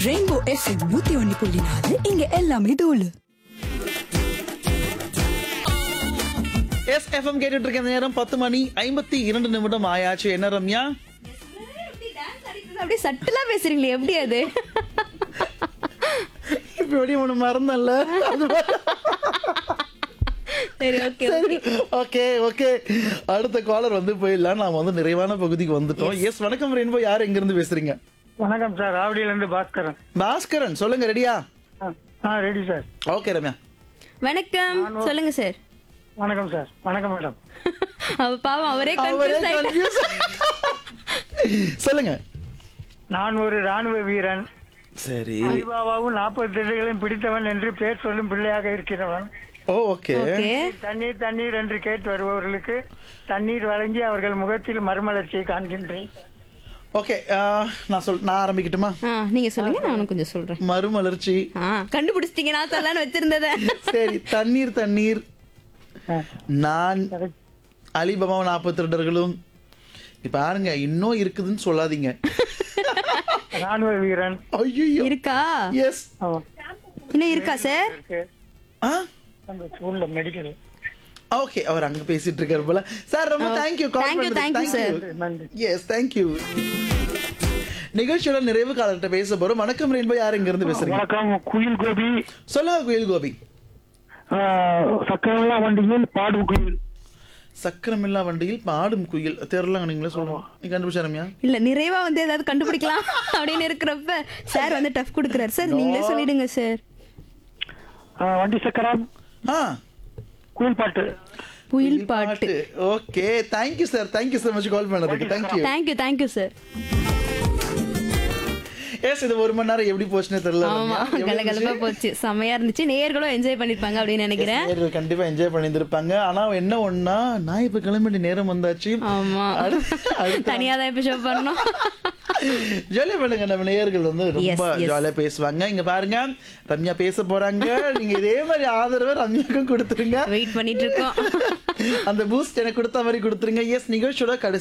Rainbow FM நூத்தி ஒன்னு புள்ளி நாலு இங்க எல்லாமே தோலு எஸ் எஃப்எம் கேட்டுட்டு இருக்க நேரம் பத்து மணி ஐம்பத்தி இரண்டு நிமிடம் ஆயாச்சு என்ன ரம்யா அப்படியே சட்டலா பேசுறீங்களே எப்படி அது இப்ப எப்படி ஒண்ணு மறந்தல்ல சரி ஓகே சரி ஓகே ஓகே அடுத்த காலர் வந்து போயிடலாம் நாம வந்து நிறைவான பகுதிக்கு வந்துட்டோம் எஸ் வணக்கம் ரெயின்போ யார் எங்க இருந்து பேசுறீங்க வணக்கம் சார் ஆவடியில இருந்து பாஸ்கரன் பாஸ்கரன் சொல்லுங்க ரெடியா ஆ, ஆ ரெடி சார் ஓகே ரம்யா வணக்கம் சொல்லுங்க சார் வணக்கம் சார் வணக்கம் மேடம் அவ பாவம் அவரே அவரே கன்ஃபியூஸ் ஆயிட்டாரு confuse. சொல்லுங்க நான் ஒரு ராணுவ வீரன் சரி அலிபாபாவும் நாற்பது திசைகளையும் பிடித்தவன் என்று பேர் சொல்லும் பிள்ளையாக இருக்கிறவன் ஓ ஓகே ஓகே தண்ணீர் தண்ணீர் என்று கேட்டு வருபவர்களுக்கு தண்ணீர் வழங்கி அவர்கள் முகத்தில் மறுமலர்ச்சியை காண்கின்றேன் ஓகே நான் சொல் நான் ஆரம்பிக்கட்டுமா ஆ நீங்க சொல்லுங்க நானும் கொஞ்சம் சொல்றேன் மறுமலர்ச்சி ஆ கண்டுபிடிச்சிட்டீங்க நான் சொல்லலாம்னு வச்சிருந்தத சரி தண்ணீர் தண்ணீர் ஆ, நான் correct. அலிபாபா நாற்பத்தி ரெண்டர்களும் இப்ப பாருங்க இன்னும் இருக்குதுன்னு சொல்லாதீங்க ராணுவ வீரன் ஐயோ இருக்கா எஸ் ஆமா. இன்னும் இருக்கா சார் இருக்கு. ஆ அந்த ஸ்கூல்ல மெடிக்கல் ஓகே அவர் அங்க பேசிட்டு இருக்காரு போல சார் ரொம்ப thank you Thank you, thank you, sir. நன்றி எஸ் தேங்க்யூ நிகழ்ச்சியோட நிறைவு காலர்கிட்ட பேச போறோம் வணக்கம் ரெயின்போ யார் இங்க இருந்து பேசுறீங்க வணக்கம் குயில் கோபி சொல்லுங்க குயில் கோபி சக்கரவல்லா வண்டியில் பாடும் குயில் சக்கரமில்லா வண்டியில் பாடும் குயில் தெரியல நீங்களே சொல்லுவோம் நீ கண்டுபிடிச்சா ரம்யா இல்ல நிறைவா வந்து ஏதாவது கண்டுபிடிக்கலாம் அப்படின்னு இருக்கிறப்ப சார் வந்து டஃப் கொடுக்குறாரு சார் நீங்களே சொல்லிடுங்க சார் வண்டி சக்கரம் ஆ குயில் பாட்டு புயல் பாட்டு okay thank you sir thank you so much call பண்ணதுக்கு thank you thank you thank you sir yes இது ஒரு மணி நேரம் எப்படி போச்சுன்னே தெரியல ஆமா ரம்யா. எப்படி கலகலப்பா இருந்துச்சு? போச்சு செமையா இருந்துச்சு நேயர்களும் என்ஜாய் பண்ணிருப்பாங்க அப்படின்னு நினைக்கிறேன் நேயர்கள் கண்டிப்பா என்ஜாய் பண்ணியிருப்பாங்க ஆனா என்ன ஒண்ணா நான் இப்ப கிளம்ப வேண்டிய நேரம் வந்தாச்சு ஆமா அடுத்து- அடுத்து தனியா தான் இப்ப ஷோ பண்ணோம் ஜாலியா பண்ணுங்க நம்ம நேயர்கள் வந்து ரொம்ப Yes, yes. ஜாலியா பேசுவாங்க இங்க பாருங்க ரம்யா பேச போறாங்க நீங்க இதே மாதிரி ஆதரவை ரம்யாக்கும் கொடுத்துருங்க வெயிட் பண்ணிட்டு இருக்கோம் அந்த பூஸ்ட் எனக்கு கொடுத்த மாதிரி கொடுத்துருங்க எஸ் நிகழ்ச்சியோட கடைசி